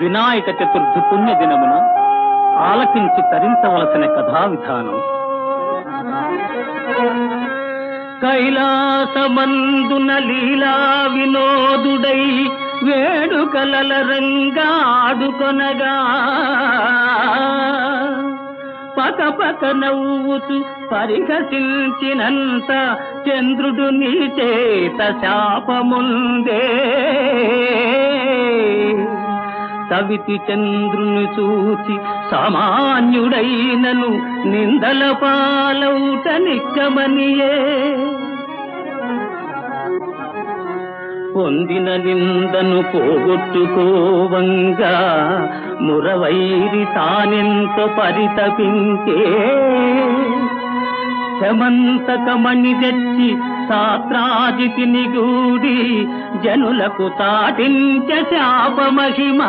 వినాయక చతుర్థి పుణ్య దినమున ఆలకించి తరించవలసిన కథా విధానం కైలాసమందున లీలా వినోదుడై వేడుకలల రంగాడుకొనగా పక పక నవ్వుతూ పరిహసించినంత చంద్రుడు నీ చేత శాపముందే సవితి చంద్రుని చూచి సామాన్యుడైనను నిందల పాలౌట నిక్కమనియే పొందిన నిందను పోగొట్టుకోవంగా మురవైరి తానెంత పరితపించే శమంతకమణి తెచ్చి సాత్రాజితిని గూడి జనులకు తాటించ శాప మహిమా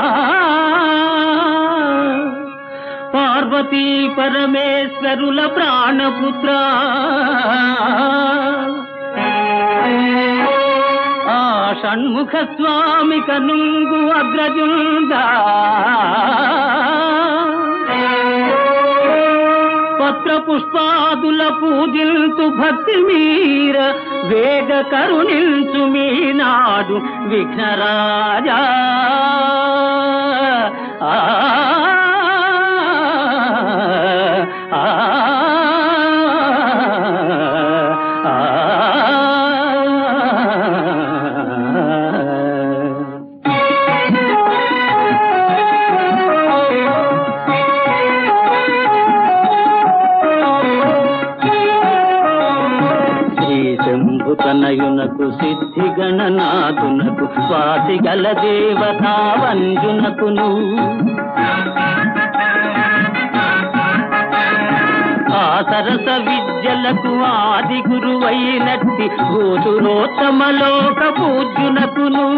పార్వతీ పరమేశ్వరుల ప్రాణపుత్ర ఆ షణ్ముఖ స్వామి కనుంగు అగ్రజుందా పత్ర పుష్పాదుల పూజింతు భక్తి మీర వేగ కరుణించు మీనాడు విఘ్నరాజా ఆ ఆ, ఆ. శ్రీ శంభుతనయునకు సిద్ధి గణనాథునకు స్వాతి గల దేవతా వంజునకును ఆ సరస విద్యలకు ఆది గురువైనట్టి భూసురోత్తమలోక పూజ్యునకును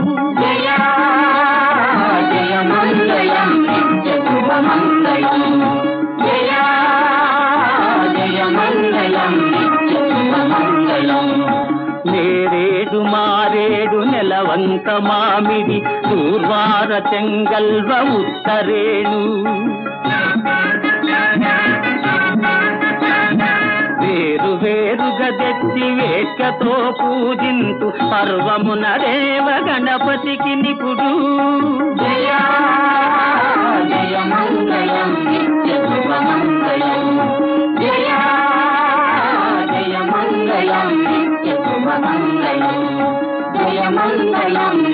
నేరేడు మారేడు నెలవంక మామిడి దూర్వార చెంగల్వ ఉత్తరేణు వేరు వేరుగా తెచ్చి వేట్కతో పూజింతు పర్వమున దేవ గణపతికి నిపుడు జయ మంగళం